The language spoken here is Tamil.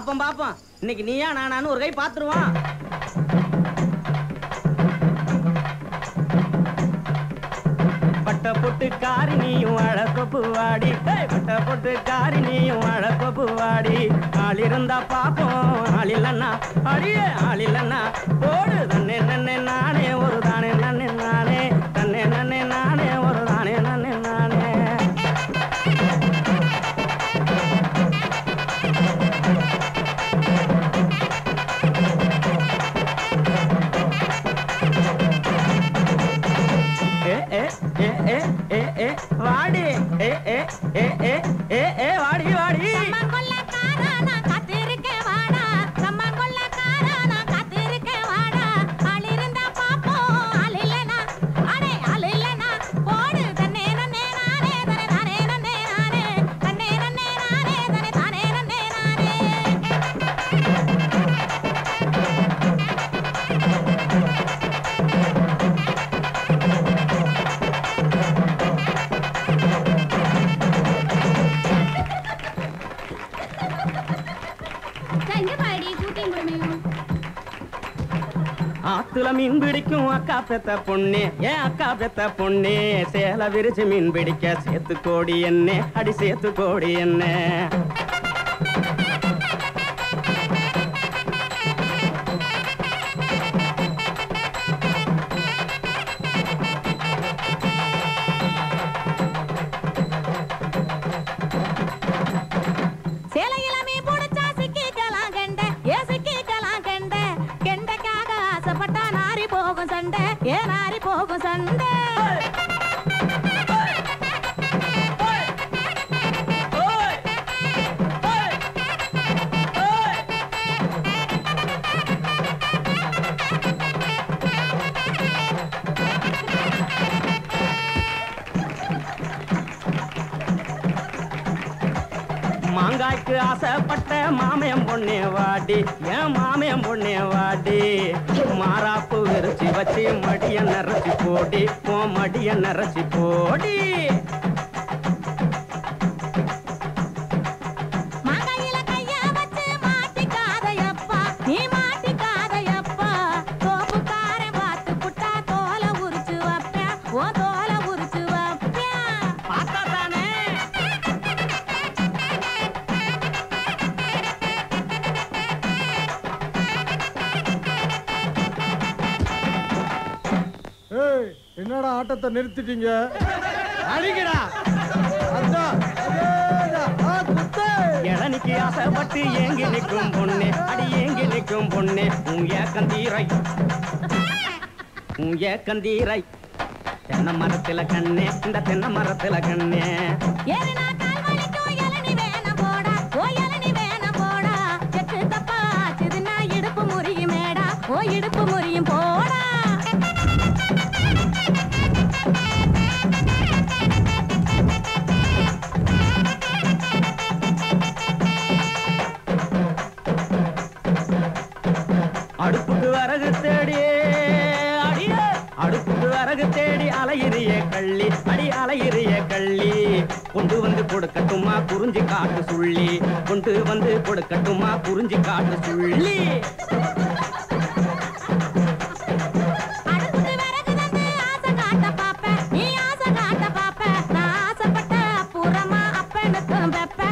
பாப்போம் பாப்போம் இன்னைக்கு நீயா நானான்னு ஒரு கை பாத்துருவான் பட்ட பொட்டு காரி நீயும் அழகொப்பு வாடி பட்ட பொட்டு காரி நீயும் அழகொப்பு வாடி ஆள் இருந்தா பாப்போம் ஆள் இல்லன்னா அடியே ஆள் இல்லன்னா போடு தன்னே நன்னே நானே ஒரு தானே நன்னே நானே தன்னே நன்னே நானே ஒரு தானே நன்னே நானே ஏ ஏ ஏ ஏ ஏ ஏ வாடி ஏ ஏ ஏ ஏ ஏ ஏ வாடி வாடி கம்மங்கொல்லக்காரா, நான் காத்திருக்கேன் வாடா. கம்மங்கொல்லக்காரா, நான் காத்திருக்கேன் வாடா. ஆள் இருந்தா பாப்போம், ஆள் இல்லைனா, அடே, ஆள் இல்லைனா, போடு. தன்னே நன்னே நானே, தனே தானே நன்னே நானே. தன்னே நன்னே நானே, தனே தானே நன்னே நானே. இங்க பாடி கூட்டிங் குடுமையும் ஆத்துல மீன் பிடிக்கும் அக்கா பெத்த பொண்ணு ஏன் அக்கா பெத்த பொண்ணு சேல விரிச்சு மீன் பிடிக்க சேத்து கோடி என்ன அடி சேத்து கோடி என்ன சேலையில மீ புடிச்சா சிக்கிக்கலாம் கெண்ட ஏ சிக்கிக்கலாம் கெண்ட கெண்டைக்காக ஆசைப்பட்டா நாரி போகும் சண்டை ஏ நாரி போகும் சண்டை மாங்காய்க்கு ஆசைப்பட்ட மாமயம் பொண்ணே வாடி ஏன் மாமயம் பொண்ணே வாடி மாறாப்பு விரிச்சு வச்சு மடிய நரைச்சி போடி போ மடிய நரைச்சி போடி மாங்காயில கைய வச்சு மாட்டிக்காதையப்பா நீ மாட்டிக்காதையப்பா தோப்புக்காரன் பார்த்து புட்டா தோலை உரிச்சு வைப்பேன் ஓ தோலை உரிச்சு வைப்பேன் பார்த்தா தானே ஏய் என்னடா ஆட்டத்தை நிறுத்திட்டீங்க அடிக்கடா அதான் அதேதான். ஆ, குத்து. இளநிக்கு ஆசைப்பட்டு ஏங்கி நிற்கும் பொண்ணு அடி ஏங்கி நிற்கும் பொண்ணு உன் ஏக்கந்தீரை உன் ஏக்கந்தீரை தென்னை மரத்துல கண்ணே இந்த தென்னை மரத்துல கண்ணே ஏறினா கால் வலிக்கும் இளநீ வேணாம் போடா ஓ இளநீ வேணாம் போடா எக்கு தப்பா ஆச்சுதுன்னா இடுப்பு முறியும் மேடா ஓ இடுப்பு முறியும் போடா அடுப்புக்கு வரகு தேடி அடிய அடுப்புக்கு வரகு தேடி அலையிறிய கள்ளி அடி அலையிறிய கள்ளி கொண்டு வந்து கொடுக்கட்டுமா குறிஞ்சி காட்டு சுள்ளி கொண்டு வந்து கொடுக்கட்டுமா குறிஞ்சி காட்டு சுள்ளி அடுத்து விறகு தந்து ஆசை காட்ட பாப்பேன் நீ ஆசை காட்ட பாப்ப நான் ஆசைப்பட்ட அப்புறமா அப்பனுக்கும் வெப்ப